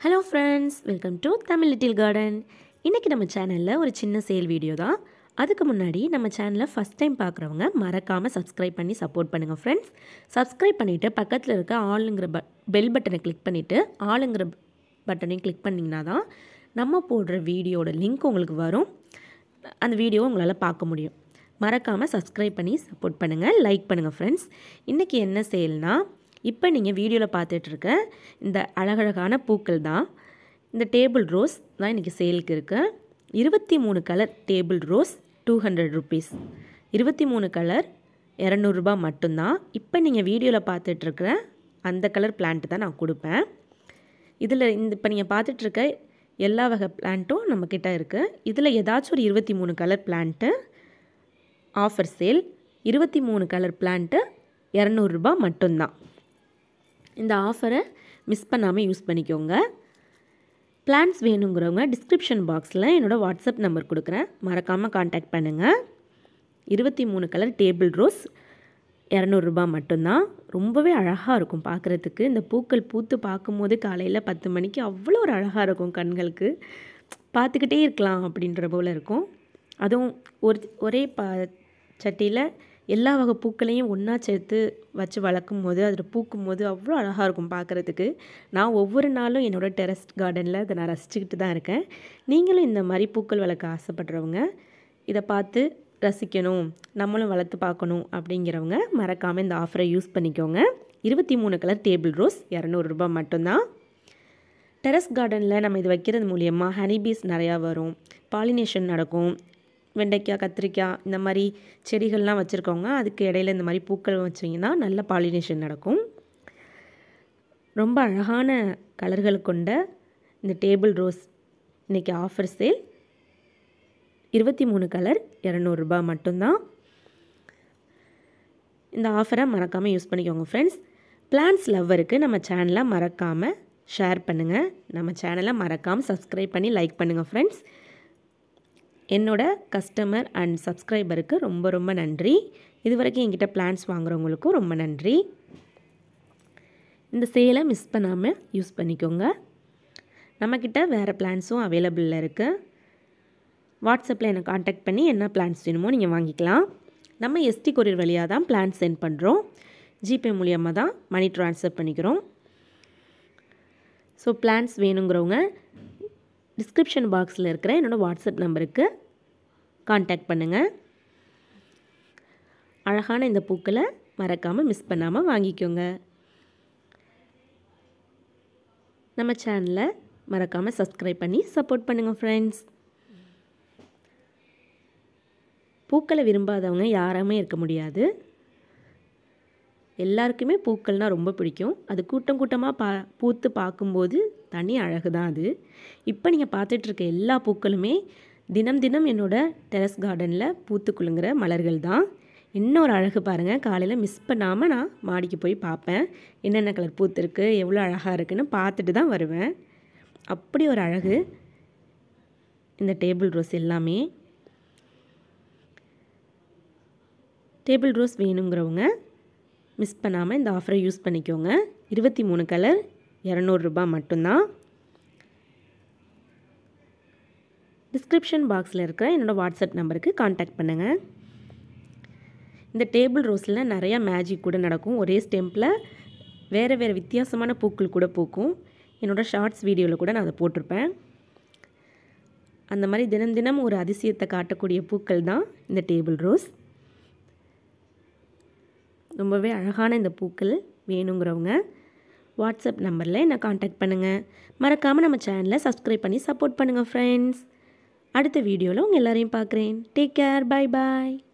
hello friends welcome to Tamil little garden இன்றைக்கி நம்ம சேனலில் ஒரு சின்ன சேல் வீடியோ தான் அதுக்கு முன்னாடி நம்ம சேனலை ஃபஸ்ட் டைம் பார்க்குறவங்க மறக்காமல் சப்ஸ்கிரைப் பண்ணி சப்போர்ட் பண்ணுங்கள் ஃப்ரெண்ட்ஸ் சப்ஸ்கிரைப் பண்ணிவிட்டு பக்கத்தில் இருக்க ஆளுங்கிற ப பெல் பட்டனை கிளிக் பண்ணிவிட்டு ஆளுங்கிற பட்டனையும் கிளிக் பண்ணிங்கன்னா தான் நம்ம போடுற வீடியோட லிங்க் உங்களுக்கு வரும் அந்த வீடியோவை உங்களால் பார்க்க முடியும் மறக்காமல் சப்ஸ்கிரைப் பண்ணி சப்போர்ட் பண்ணுங்கள் லைக் பண்ணுங்கள் ஃப்ரெண்ட்ஸ் இன்றைக்கி என்ன சேல்னால் இப்போ நீங்கள் வீடியோவில் பார்த்துட்ருக்க இந்த அழகழகான பூக்கள் தான் இந்த டேபிள் ரோஸ் தான் இன்றைக்கி சேலுக்கு இருக்குது இருபத்தி மூணு colour table rose two hundred rupees இருபத்தி மூணு கலர் இரநூறுபா மட்டும்தான் இப்போ நீங்கள் வீடியோவில் பார்த்துட்ருக்குற அந்த கலர் பிளான்ட் தான் நான் கொடுப்பேன் இதில் இந்த இப்போ நீங்கள் பார்த்துட்ருக்க எல்லா வகை பிளான்ட்டும் நம்மக்கிட்ட இருக்குது இதில் ஏதாச்சும் ஒரு இருபத்தி மூணு கலர் பிளான்ட்டு ஆஃபர் சேல் இருபத்தி மூணு கலர் பிளான்ட்டு இரநூறுபா மட்டும்தான் இந்த ஆஃபரை மிஸ் பண்ணாமல் யூஸ் பண்ணிக்கோங்க பிளான்ஸ் வேணுங்கிறவங்க டிஸ்கிரிப்ஷன் பாக்ஸில் என்னோடய வாட்ஸ்அப் நம்பர் கொடுக்குறேன் மறக்காமல் காண்டாக்ட் பண்ணுங்கள் இருபத்தி மூணு கலர் டேபிள் ரோஸ் இரநூறுபா மட்டும்தான் ரொம்பவே அழகாக இருக்கும் பார்க்குறதுக்கு இந்த பூக்கள் பூத்து பார்க்கும்போது காலையில் பத்து மணிக்கு அவ்வளோ ஒரு அழகாக இருக்கும் கண்களுக்கு பார்த்துக்கிட்டே இருக்கலாம் அப்படின்ற போல் இருக்கும் அதுவும் ஒரு ஒரே ப சட்டியில் எல்லா வகை பூக்களையும் ஒன்றா சேர்த்து வச்சு வளர்க்கும் போது அதில் பூக்கும் போது அவ்வளோ அழகாக இருக்கும் பார்க்குறதுக்கு நான் ஒவ்வொரு நாளும் என்னோடய டெரஸ் கார்டனில் அதை நான் ரசிச்சுக்கிட்டு தான் இருக்கேன் நீங்களும் இந்த மாதிரி பூக்கள் வளர்க்க ஆசைப்படுறவங்க இதை பார்த்து ரசிக்கணும் நம்மளும் வளர்த்து பார்க்கணும் அப்படிங்கிறவங்க மறக்காமல் இந்த ஆஃபரை யூஸ் பண்ணிக்கோங்க இருபத்தி மூணு கலர் டேபிள் ரோஸ் இரநூறுபா மட்டும்தான் டெரஸ் கார்டனில் நம்ம இது வைக்கிறது மூலியமாக ஹனிபீஸ் நிறையா வரும் பாலினேஷன் நடக்கும் வெண்டைக்காய் கத்திரிக்காய் இந்த மாதிரி செடிகள்லாம் வச்சுருக்கவங்க அதுக்கு இடையில இந்த மாதிரி பூக்கள் வச்சிங்கன்னா நல்ல பாலினேஷன் நடக்கும் ரொம்ப அழகான கலர்கள் கொண்ட இந்த டேபிள் ரோஸ் இன்றைக்கி ஆஃபர் சேல் இருபத்தி மூணு கலர் இரநூறுபா மட்டும்தான் இந்த ஆஃபரை மறக்காமல் யூஸ் பண்ணிக்கோங்க ஃப்ரெண்ட்ஸ் பிளான்ஸ் லவ்வருக்கு நம்ம சேனலை மறக்காமல் ஷேர் பண்ணுங்கள் நம்ம சேனலை மறக்காமல் சப்ஸ்கிரைப் பண்ணி லைக் பண்ணுங்கள் ஃப்ரெண்ட்ஸ் என்னோட கஸ்டமர் அண்ட் சப்ஸ்கிரைபருக்கு ரொம்ப ரொம்ப நன்றி இது வரைக்கும் என்கிட்ட பிளான்ஸ் வாங்குறவங்களுக்கும் ரொம்ப நன்றி இந்த சேலை மிஸ் பண்ணாமல் யூஸ் பண்ணிக்கோங்க நம்மக்கிட்ட வேறு பிளான்ஸும் அவைலபிளில் இருக்குது வாட்ஸ்அப்பில் என்னை காண்டாக்ட் பண்ணி என்ன பிளான்ஸ் வேணுமோ நீங்கள் வாங்கிக்கலாம் நம்ம எஸ்டி கொரியர் வழியாக தான் பிளான் சென்ட் பண்ணுறோம் ஜிபே மூலியமாக தான் மணி ட்ரான்ஸ்ஃபர் பண்ணிக்கிறோம் ஸோ பிளான்ஸ் வேணுங்கிறவங்க டிஸ்கிரிப்ஷன் பாக்ஸில் இருக்கிற என்னோடய வாட்ஸ்அப் நம்பருக்கு காண்டாக்ட் பண்ணுங்கள் அழகான இந்த பூக்களை மறக்காமல் மிஸ் பண்ணாமல் வாங்கிக்கோங்க நம்ம சேனலை மறக்காமல் சப்ஸ்கிரைப் பண்ணி சப்போர்ட் பண்ணுங்கள் ஃப்ரெண்ட்ஸ் பூக்களை விரும்பாதவங்க யாருமே இருக்க முடியாது எல்லாருக்குமே பூக்கள்னால் ரொம்ப பிடிக்கும் அது கூட்டம் கூட்டமாக பா பூத்து பார்க்கும்போது தனி அழகு தான் அது இப்போ நீங்கள் பார்த்துட்ருக்க எல்லா பூக்களுமே தினம் தினம் என்னோடய டெரஸ் கார்டனில் பூத்து குலுங்குற மலர்கள் தான் இன்னொரு அழகு பாருங்கள் காலையில் மிஸ் பண்ணாமல் நான் மாடிக்கு போய் பார்ப்பேன் என்னென்ன கலர் பூத்துருக்கு எவ்வளோ அழகாக இருக்குன்னு பார்த்துட்டு தான் வருவேன் அப்படி ஒரு அழகு இந்த டேபிள் ரோஸ் எல்லாமே டேபிள் ரோஸ் வேணுங்கிறவங்க மிஸ் பண்ணாமல் இந்த ஆஃபரை யூஸ் பண்ணிக்கோங்க இருபத்தி மூணு கலர் இரநூறுபா மட்டும்தான் டிஸ்கிரிப்ஷன் பாக்ஸில் இருக்கிற என்னோடய வாட்ஸ்அப் நம்பருக்கு காண்டாக்ட் பண்ணுங்கள் இந்த டேபிள் ரோஸில் நிறையா மேஜிக் கூட நடக்கும் ஒரே ஸ்டெம்பில் வேறு வேறு வித்தியாசமான பூக்கள் கூட பூக்கும் என்னோடய ஷார்ட்ஸ் வீடியோவில் கூட நான் அதை போட்டிருப்பேன் அந்த மாதிரி தினம் தினம் ஒரு அதிசயத்தை காட்டக்கூடிய பூக்கள் தான் இந்த டேபிள் ரோஸ் ரொம்பவே அழகான இந்த பூக்கள் வேணுங்கிறவங்க வாட்ஸ்அப் நம்பரில் என்னை காண்டாக்ட் பண்ணுங்கள் மறக்காமல் நம்ம சேனலை சப்ஸ்கிரைப் பண்ணி சப்போர்ட் பண்ணுங்கள் ஃப்ரெண்ட்ஸ் அடுத்த வீடியோவில் உங்கள் எல்லோரையும் பார்க்குறேன் டேக் கேர் பாய் பாய்